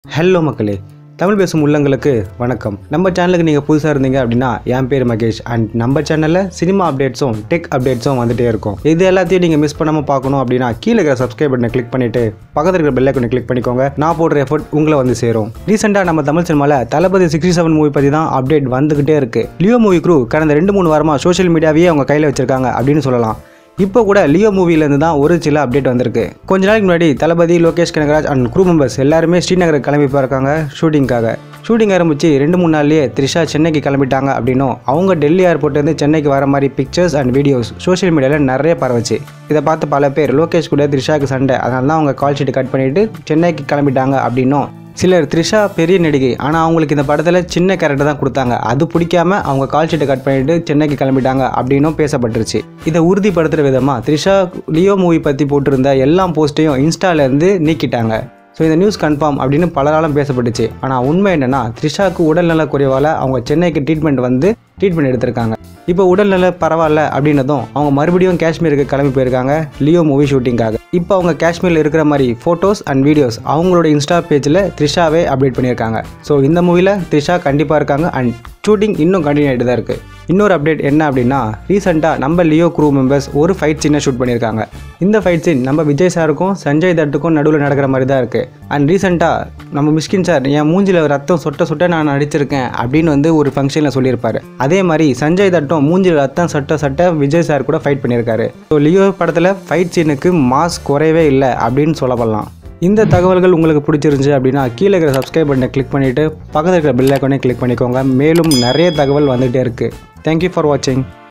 hello மக்களே தமிழ் பேசும் உள்ளங்களுக்கு வணக்கம் நம்ம சேனலுக்கு நீங்கள் புதுசாக இருந்தீங்க அப்படின்னா என் பேர் மகேஷ் அண்ட் நம்ம சேனலில் சினிமா அப்டேட்ஸும் டெக் அப்டேட்ஸும் வந்துட்டே இருக்கும் இது எல்லாத்தையும் நீங்கள் மிஸ் பண்ணாமல் பார்க்கணும் அப்படின்னா கீழே இருக்கிற சப்ஸ்கிரைப் பட்டனை கிளிக் பண்ணிட்டு பக்கத்தில் இருக்கிற பெல் ஐக்கனை கிளிக் பண்ணிக்கோங்க நான் போடுற எஃபர்ட் உங்களை வந்து சேரும் ரீசெண்டாக நம்ம தமிழ் சினிமாவில் தளபதி சிக்ஸ்டி செவன் மூவி பற்றி தான் அப்டேட் வந்துகிட்டே இருக்கு லியோ மூவி க்ரூ கடந்த ரெண்டு மூணு வாரமாக சோஷியல் மீடியாவையே அவங்க கையில் வச்சிருக்காங்க அப்படின்னு சொல்லலாம் இப்போ கூட லியோ மூவிலேருந்து தான் ஒரு சில அப்டேட் வந்திருக்கு கொஞ்ச நாளைக்கு முன்னாடி Thalapathy Lokesh Kanagaraj and crew members எல்லாருமே ஸ்ரீநகருக்கு கிளம்பி போயிருக்காங்க ஷூட்டிங்காக ஷூட்டிங் ஆரம்பிச்சு ரெண்டு மூணு நாள்லயே த்ரிஷா சென்னைக்கு கிளம்பிட்டாங்க அப்படின்னும் அவங்க டெல்லி ஏர்போர்ட்லேருந்து சென்னைக்கு வர மாதிரி பிக்சர்ஸ் அண்ட் வீடியோஸ் சோஷியல் மீடியாவில் நிறைய பரவுச்சு இதை பார்த்து பல பேர் லோகேஷ் கூட த்ரிஷாக்கு சண்டை அதனால தான் அவங்க கால் ஷீட் கட் பண்ணிட்டு சென்னைக்கு கிளம்பிட்டாங்க அப்படின்னும் சிலர் த்ரிஷா பெரிய நடிகை ஆனால் அவங்களுக்கு இந்த படத்தில் சின்ன கேரக்டர் தான் கொடுத்தாங்க அது பிடிக்காம அவங்க கால் ஷீட்டை கட் பண்ணிட்டு சென்னைக்கு கிளம்பிட்டாங்க அப்படின்னும் பேசப்பட்டுருச்சு இதை உறுதிப்படுத்துகிற விதமாக த்ரிஷா லியோ மூவி பற்றி போட்டிருந்த எல்லா போஸ்ட்டையும் இன்ஸ்டாலேருந்து நீக்கிட்டாங்க ஸோ இந்த நியூஸ் கன்ஃபார்ம் அப்படின்னு பலராலும் பேசப்பட்டுச்சு ஆனால் உண்மை என்னென்னா த்ரிஷாவுக்கு உடல்நல குறைவால் அவங்க சென்னைக்கு ட்ரீட்மெண்ட் வந்து ட்ரீட்மெண்ட் எடுத்திருக்காங்க இப்போ உடல்நல பரவாயில்ல அப்படின்னதும் அவங்க மறுபடியும் காஷ்மீருக்கு கிளம்பி போயிருக்காங்க லியோ மூவி ஷூட்டிங்காக இப்போ அவங்க காஷ்மீரில் இருக்கிற மாதிரி ஃபோட்டோஸ் அண்ட் வீடியோஸ் அவங்களோட இன்ஸ்டா பேஜில் த்ரிஷாவே அப்டேட் பண்ணியிருக்காங்க ஸோ இந்த மூவியில் த்ரிஷா கண்டிப்பாக இருக்காங்க அண்ட் ஷூட்டிங் இன்னும் கண்டினியூ ஆகிட்டு தான் இருக்குது இன்னொரு அப்டேட் என்ன அப்படின்னா ரீசெண்டாக நம்ம லியோ க்ரூ மெம்பர்ஸ் ஒரு ஃபைட் சீனை ஷூட் பண்ணியிருக்காங்க இந்த ஃபைட் சீன் நம்ம விஜய் சாருக்கும் சஞ்சய் தட்டுக்கும் நடுவில் நடக்கிற மாதிரி தான் இருக்குது அண்ட் ரீசெண்டாக நம்ம மிஷ்கின் சார் என் மூஞ்சில் ரத்தம் சொட்ட சொட்ட நான் நடிச்சிருக்கேன் அப்படின்னு வந்து ஒரு ஃபங்க்ஷனில் சொல்லியிருப்பாரு அதே மாதிரி சஞ்சய் தட்டும் மூஞ்சில் ரத்தம் சொட்ட சட்ட விஜய் சார் கூட ஃபைட் பண்ணியிருக்காரு ஸோ லியோ படத்தில் ஃபைட் சீனுக்கு மாஸ் குறையவே இல்லை அப்படின்னு சொல்லப்படலாம் இந்த தகவல்கள் உங்களுக்கு பிடிச்சிருந்துச்சு அப்படின்னா கீழே இருக்கிற சப்ஸ்கிரைப் பட்டனை கிளிக் பண்ணிவிட்டு பக்கத்தில் இருக்கிற பெல் ஐக்கானே கிளிக் பண்ணிக்கோங்க மேலும் நிறைய தகவல் வந்துகிட்டே இருக்குது தேங்க்யூ ஃபார் வாட்சிங்